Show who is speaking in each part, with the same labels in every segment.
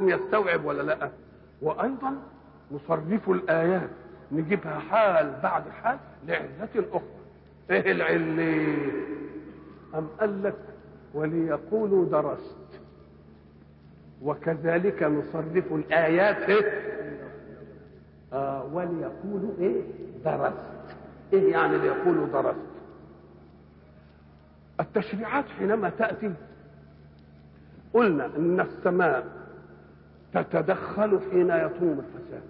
Speaker 1: يقوم يستوعب ولا لا وايضا نصرف الايات نجيبها حال بعد حال لعلة اخرى ايه العلة ام قال لك وليقولوا درست وكذلك نصرف الايات إيه؟ آه وليقولوا ايه درست ايه يعني ليقولوا درست التشريعات حينما تاتي قلنا ان السماء تتدخل حين يطوم الفساد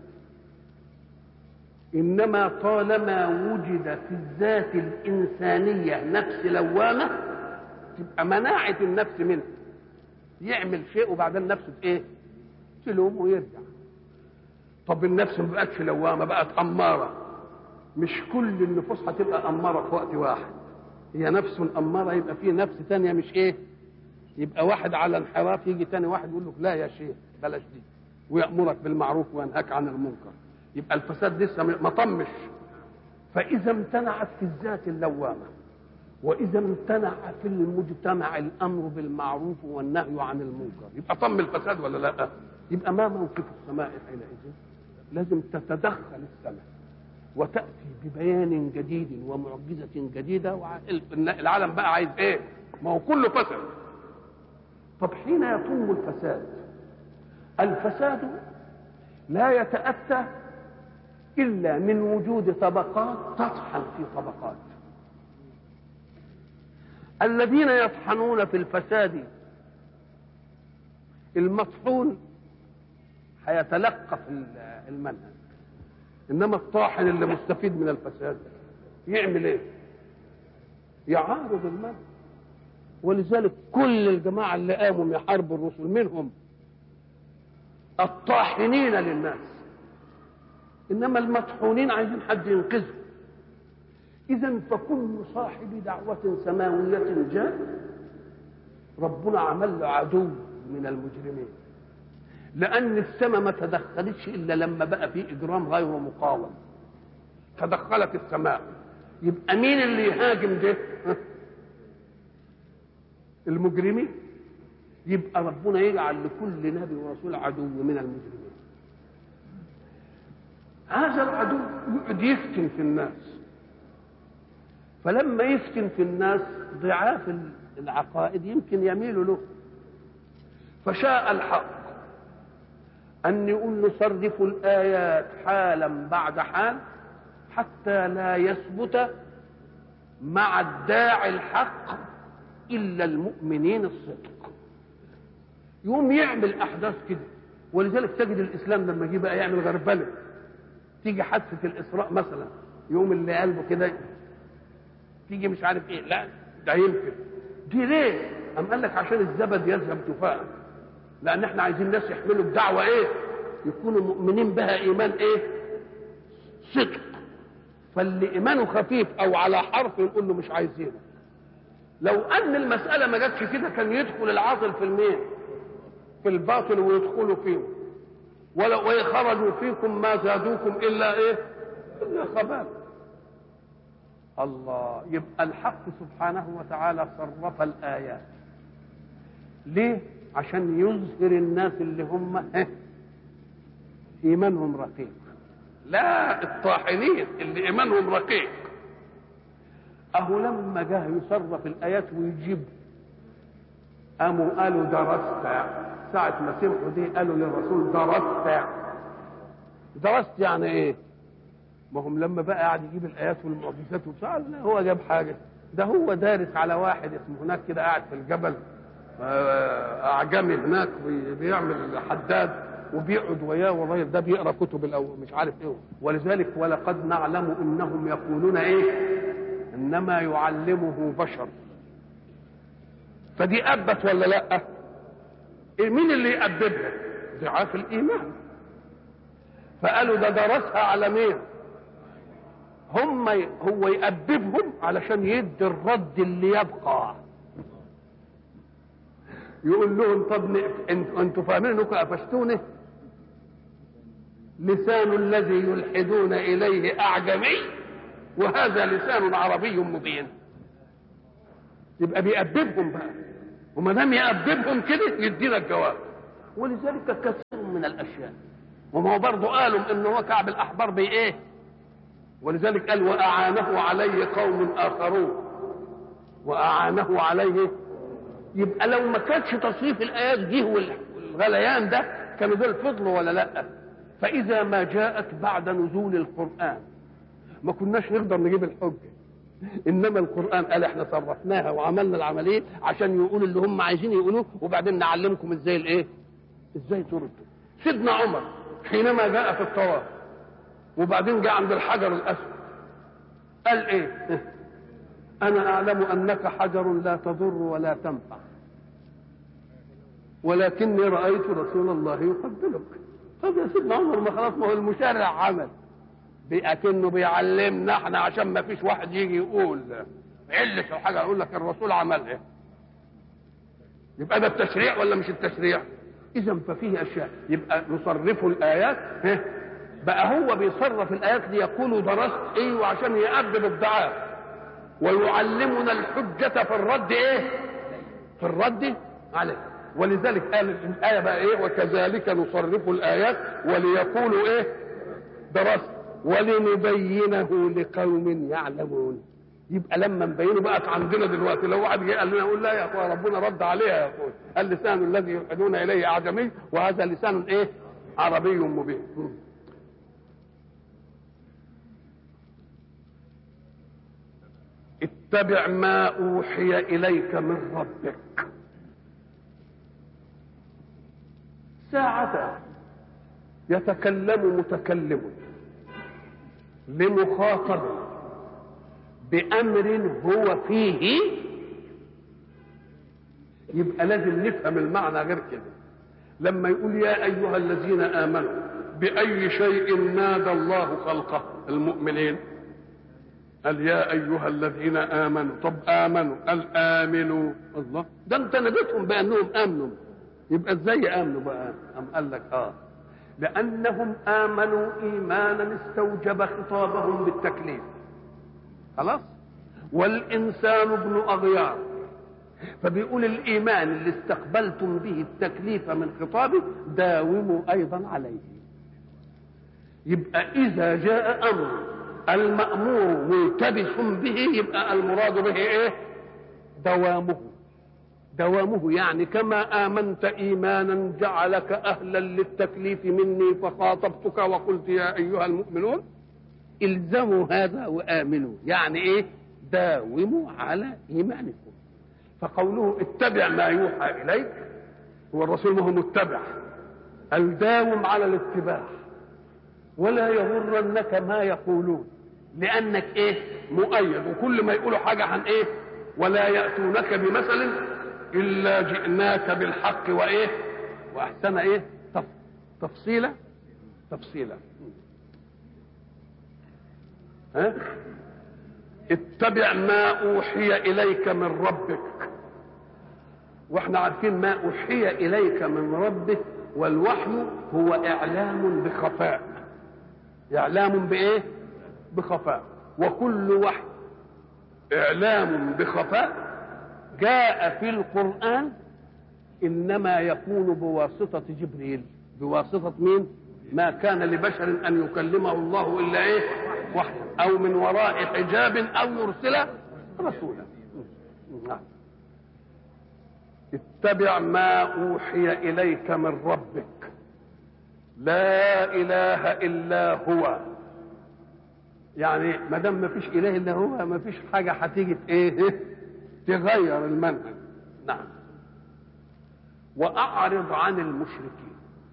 Speaker 1: انما طالما وجد في الذات الانسانيه نفس لوامه تبقى مناعه النفس منه يعمل شيء وبعدين نفسه ايه تلوم ويرجع طب النفس ما بقتش لوامه بقت اماره مش كل النفوس هتبقى اماره في وقت واحد هي نفس اماره يبقى في نفس ثانيه مش ايه يبقى واحد على انحراف يجي تاني واحد يقول له لا يا شيخ بلاش دي ويأمرك بالمعروف وينهاك عن المنكر يبقى الفساد لسه ما طمش فإذا امتنعت في الذات اللوامة وإذا امتنع في المجتمع الأمر بالمعروف والنهي عن المنكر يبقى طم الفساد ولا لا يبقى ما موقف السماء حينئذ لازم تتدخل السماء وتأتي ببيان جديد ومعجزة جديدة العالم بقى عايز ايه ما هو كله فسد طب حين يتم الفساد الفساد لا يتأتى إلا من وجود طبقات تطحن في طبقات الذين يطحنون في الفساد المطحون هيتلقف المنهج انما الطاحن اللي مستفيد من الفساد يعمل ايه يعارض المنهج ولذلك كل الجماعه اللي قاموا يحاربوا الرسل منهم الطاحنين للناس انما المطحونين عايزين حد ينقذهم اذا فكل صاحب دعوه سماويه جاء ربنا عمل له عدو من المجرمين لان السماء ما تدخلتش الا لما بقى في اجرام غير مقاوم تدخلت السماء يبقى مين اللي يهاجم ده المجرمين يبقى ربنا يجعل لكل نبي ورسول عدو من المجرمين هذا العدو يقعد يفتن في الناس فلما يفتن في الناس ضعاف العقائد يمكن يميلوا له فشاء الحق أن يقول نصرف الآيات حالا بعد حال حتى لا يثبت مع الداعي الحق إلا المؤمنين الصدق يقوم يعمل أحداث كده ولذلك تجد الإسلام لما يجي بقى يعمل غربلة تيجي حادثة الإسراء مثلا يقوم اللي قلبه كده تيجي مش عارف إيه لا ده يمكن دي ليه؟ أم قال لك عشان الزبد يذهب تفاء لان احنا عايزين الناس يحملوا الدعوه ايه يكونوا مؤمنين بها ايمان ايه صدق فاللي ايمانه خفيف او على حرف نقول له مش عايزينه لو ان المساله ما جاتش كده كان يدخل العاطل في المين في الباطل ويدخلوا فيه ولو ايه خرجوا فيكم ما زادوكم الا ايه الا خبال الله يبقى الحق سبحانه وتعالى صرف الايات ليه عشان يظهر الناس اللي هم ايمانهم رقيق لا الطاحنين اللي ايمانهم رقيق اهو لما جه يصرف الايات ويجيب قاموا قالوا درست ساعة ما سمعوا دي قالوا للرسول درست درست يعني ايه؟ ما هم لما بقى قاعد يجيب الايات والمعجزات وبتاع هو جاب حاجه ده هو دارس على واحد اسمه هناك كده قاعد في الجبل اعجمي هناك بيعمل حداد وبيقعد وياه والراجل ده بيقرا كتب الاول مش عارف ايه ولذلك ولقد نعلم انهم يقولون ايه انما يعلمه بشر فدي ابت ولا لا إيه مين اللي يأببها ضعاف الايمان فقالوا ده درسها على مين هم هو يأببهم علشان يدي الرد اللي يبقى يقول لهم طب انتوا فاهمين انكم قفشتوني لسان الذي يلحدون اليه اعجمي وهذا لسان عربي مبين يبقى بيأدبهم بقى وما دام يأدبهم كده يدينا الجواب ولذلك كثير من الاشياء وما هو برضه قالوا ان هو كعب الاحبار بايه ولذلك قال واعانه عليه قوم اخرون واعانه عليه يبقى لو ما كانتش تصريف الايات دي والغليان ده كانوا دول فضلوا ولا لا فاذا ما جاءت بعد نزول القران ما كناش نقدر نجيب الحجه انما القران قال احنا صرفناها وعملنا العمليه عشان يقولوا اللي هم عايزين يقولوه وبعدين نعلمكم ازاي الايه ازاي تردوا سيدنا عمر حينما جاء في الطواف وبعدين جاء عند الحجر الاسود قال ايه انا اعلم انك حجر لا تضر ولا تنفع ولكني رايت رسول الله يقبلك طب يا سيدنا عمر ما خلاص ما هو المشرع عمل بأكنه بيعلمنا احنا عشان ما فيش واحد يجي يقول علة او حاجه يقول لك الرسول عمل ايه يبقى ده التشريع ولا مش التشريع اذا ففيه اشياء يبقى نصرف الايات ها بقى هو بيصرف الايات ليقولوا درست ايه وعشان يأدب الدعاء ويعلمنا الحجة في الرد ايه في الرد عليه ولذلك قال الآية بقى ايه وكذلك نصرف الآيات وليقولوا ايه درست ولنبينه لقوم يعلمون يبقى لما نبينه بقت عندنا دلوقتي لو واحد جه قال لنا يقول لا يا اخويا ربنا رد عليها يا اخويا اللسان الذي يلحدون اليه اعجمي وهذا لسان ايه عربي مبين اتبع ما اوحي اليك من ربك ساعة يتكلم متكلم لمخاطب بأمر هو فيه يبقى لازم نفهم المعنى غير كده لما يقول يا أيها الذين آمنوا بأي شيء نادى الله خلقه المؤمنين قال يا أيها الذين آمنوا طب آمنوا قال آمنوا الله ده أنت ناديتهم بأنهم آمنوا يبقى ازاي آمنوا بقى أم قال لك آه لأنهم آمنوا إيمانا استوجب خطابهم بالتكليف خلاص والإنسان ابن أغيار فبيقول الإيمان اللي استقبلتم به التكليف من خطابه داوموا أيضا عليه يبقى إذا جاء أمر المأمور ملتبس به يبقى المراد به إيه دوامه دوامه يعني كما آمنت إيمانا جعلك أهلا للتكليف مني فخاطبتك وقلت يا أيها المؤمنون الزموا هذا وآمنوا يعني إيه داوموا على إيمانكم فقوله اتبع ما يوحى إليك هو الرسول ما هو متبع الداوم على الاتباع ولا يغرنك ما يقولون لأنك إيه مؤيد وكل ما يقولوا حاجة عن إيه ولا يأتونك بمثل إلا جئناك بالحق وإيه وأحسن إيه تف... تفصيلة تفصيلة ها اتبع ما أوحي إليك من ربك واحنا عارفين ما أوحي إليك من ربك والوحي هو إعلام بخفاء إعلام بإيه بخفاء وكل وحي إعلام بخفاء جاء في القرآن إنما يكون بواسطة جبريل بواسطة مين ما كان لبشر أن يكلمه الله إلا إيه وحي أو من وراء حجاب أو يرسل رسولا نعم اتبع ما أوحي إليك من ربك لا إله إلا هو يعني ما دام ما فيش إله إلا هو ما فيش حاجة هتيجي إيه تغير المنهج نعم وأعرض عن المشركين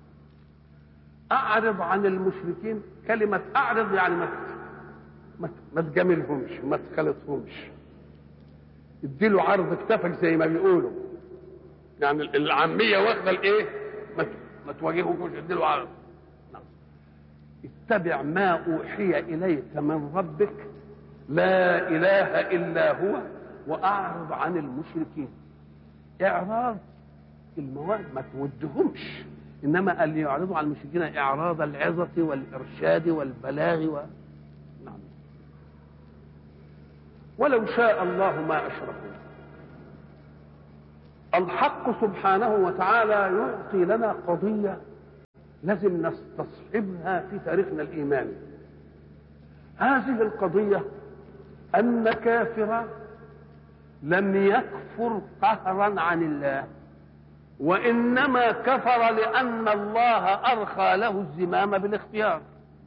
Speaker 1: أعرض عن المشركين كلمة أعرض يعني ما ما تجاملهمش ما تخالطهمش اديله عرض كتفك زي ما بيقولوا يعني العامية واخدة الايه ما ما تواجهوش اديله عرض نعم. اتبع ما أوحي إليك من ربك لا إله إلا هو وأعرض عن المشركين إعراض المواد ما تودهمش إنما اللي يعرضوا عن المشركين إعراض العظة والإرشاد والبلاغ و... نعم. ولو شاء الله ما أشركوا الحق سبحانه وتعالى يعطي لنا قضية لازم نستصحبها في تاريخنا الإيماني هذه القضية أن كافرا لم يكفر قهرا عن الله وإنما كفر لأن الله أرخى له الزمام بالاختيار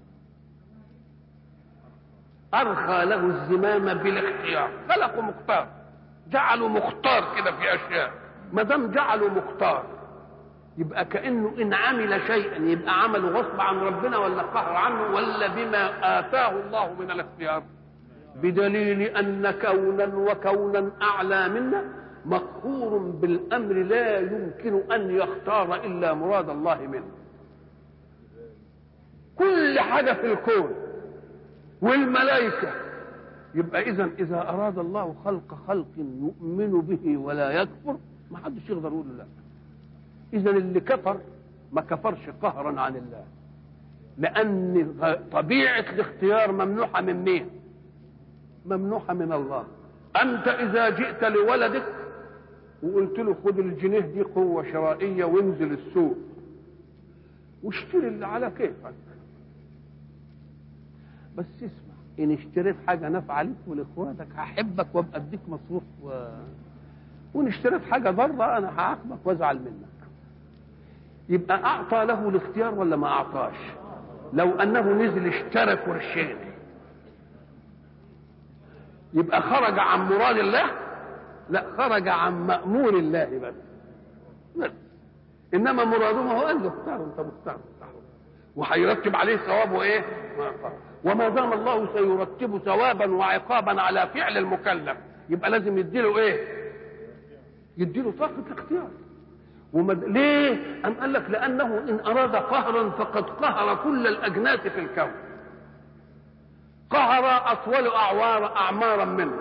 Speaker 1: أرخى له الزمام بالاختيار خلقه مختار جعله مختار كده في أشياء ما دام جعله مختار يبقى كأنه إن عمل شيئا يبقى عمله غصب عن ربنا ولا قهر عنه ولا بما آتاه الله من الاختيار بدليل أن كونا وكونا أعلى منا مقهور بالأمر لا يمكن أن يختار إلا مراد الله منه كل حاجة في الكون والملائكة يبقى إذا إذا أراد الله خلق خلق يؤمن به ولا يكفر ما حدش يقدر يقول لا إذا اللي كفر ما كفرش قهرا عن الله لأن طبيعة الاختيار ممنوحة من مين؟ ممنوحة من الله أنت إذا جئت لولدك وقلت له خد الجنيه دي قوة شرائية وانزل السوق واشتري اللي على كيفك بس اسمع إن اشتريت حاجة نافعة لك ولإخواتك هحبك وأبقى أديك مصروف و... وإن اشتريت حاجة ضارة أنا هعاقبك وأزعل منك يبقى أعطى له الاختيار ولا ما أعطاش لو أنه نزل اشترى قرشين يبقى خرج عن مراد الله لا خرج عن مأمور الله بس بس انما مراده ما هو قال له اختار انت مختار وهيرتب عليه ثواب وايه وما دام الله سيرتب ثوابا وعقابا على فعل المكلف يبقى لازم يديله ايه يديله طاقه الاختيار ومد... ليه ام قال لك لانه ان اراد قهرا فقد قهر كل الاجناس في الكون قهر اطول اعوار اعمارا منه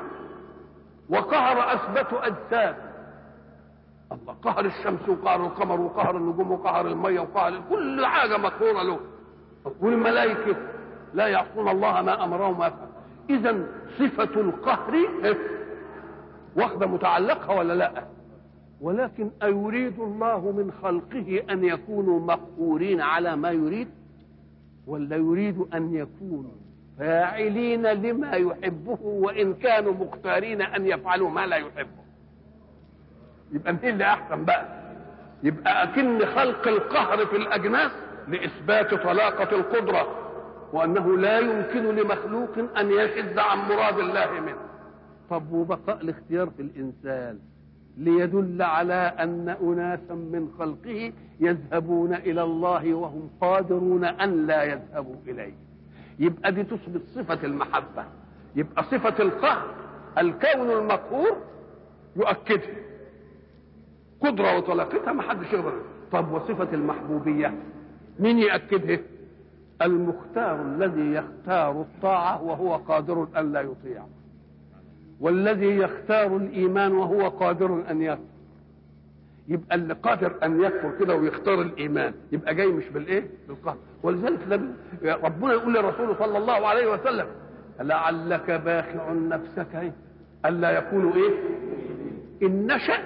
Speaker 1: وقهر اثبت اجساد الله قهر الشمس وقهر القمر وقهر النجوم وقهر الميه وقهر كل حاجه مقهوره له والملائكه لا يعصون الله ما امرهم ويفعل اذا صفه القهر واخده متعلقها ولا لا ولكن أيريد الله من خلقه أن يكونوا مقهورين على ما يريد ولا يريد أن يكونوا فاعلين لما يحبه وإن كانوا مختارين أن يفعلوا ما لا يحبه يبقى مين اللي أحسن بقى يبقى أكن خلق القهر في الأجناس لإثبات طلاقة القدرة وأنه لا يمكن لمخلوق أن يشذ عن مراد الله منه طب وبقاء الاختيار في الإنسان ليدل على أن أناسا من خلقه يذهبون إلى الله وهم قادرون أن لا يذهبوا إليه يبقى دي تثبت صفة المحبة يبقى صفة القهر الكون المقهور يؤكدها قدرة وطلاقتها ما حدش يقدر طب وصفة المحبوبية مين يأكدها المختار الذي يختار الطاعة وهو قادر أن لا يطيع والذي يختار الايمان وهو قادر ان يكفر يبقى اللي قادر ان يكفر كده ويختار الايمان يبقى جاي مش بالايه بالقهر ولذلك ربنا يقول للرسول صلى الله عليه وسلم لعلك باخع نفسك ايه الا يكونوا ايه ان نشا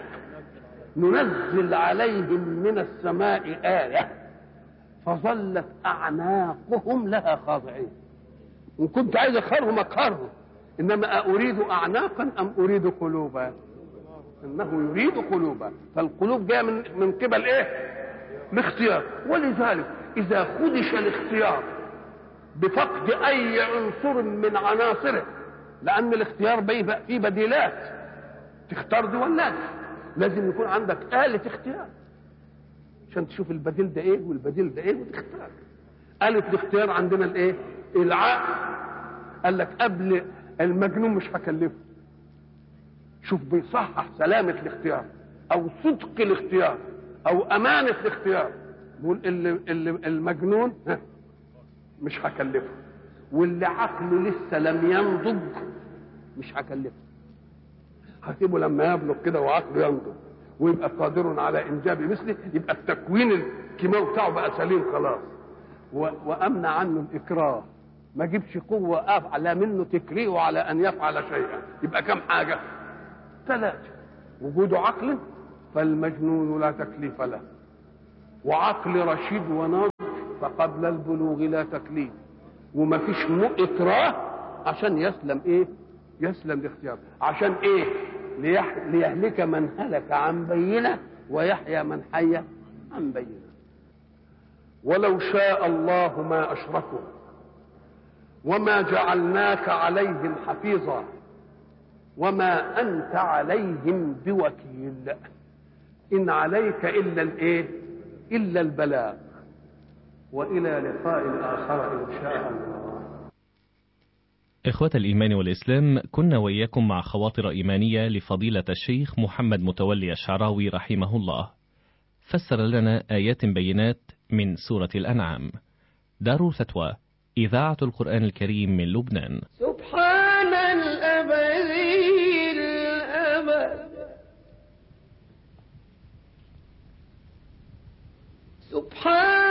Speaker 1: ننزل عليهم من السماء ايه فظلت اعناقهم لها خاضعين ان كنت عايز اقهرهم اقهرهم انما اريد اعناقا ام اريد قلوبا انه يريد قلوبا فالقلوب جايه من من قبل ايه الاختيار ولذلك اذا خدش الاختيار بفقد اي عنصر من عناصره لان الاختيار فيه بديلات تختار دي ولا دي لازم يكون عندك آلة اختيار عشان تشوف البديل ده ايه والبديل ده ايه وتختار آلة الاختيار عندنا الايه العقل قال لك قبل المجنون مش هكلفه شوف بيصحح سلامة الاختيار أو صدق الاختيار أو أمانة الاختيار بيقول اللي, اللي المجنون مش هكلفه واللي عقله لسه لم ينضج مش هكلفه هسيبه لما يبلغ كده وعقله ينضج ويبقى قادر على انجاب مثله يبقى التكوين الكيماوي بتاعه بقى سليم خلاص وامنع عنه الاكراه ما جيبش قوة أعلى منه تكرهه على أن يفعل شيئا يبقى كم حاجة ثلاثة وجود عقل فالمجنون لا تكليف له وعقل رشيد وناضج فقبل البلوغ لا تكليف وما فيش إكراه عشان يسلم ايه يسلم الاختيار عشان ايه ليح... ليهلك من هلك عن بينه ويحيى من حي عن بينه ولو شاء الله ما اشركوا وما جعلناك عليهم حفيظا وما انت عليهم بوكيل ان عليك الا الايه الا البلاغ والى لقاء اخر ان شاء الله
Speaker 2: إخوة الإيمان والإسلام كنا وإياكم مع خواطر إيمانية لفضيلة الشيخ محمد متولي الشعراوي رحمه الله فسر لنا آيات بينات من سورة الأنعام دار الفتوى إذاعة القرآن الكريم من لبنان
Speaker 3: سبحان الأبدي الأبد سبحان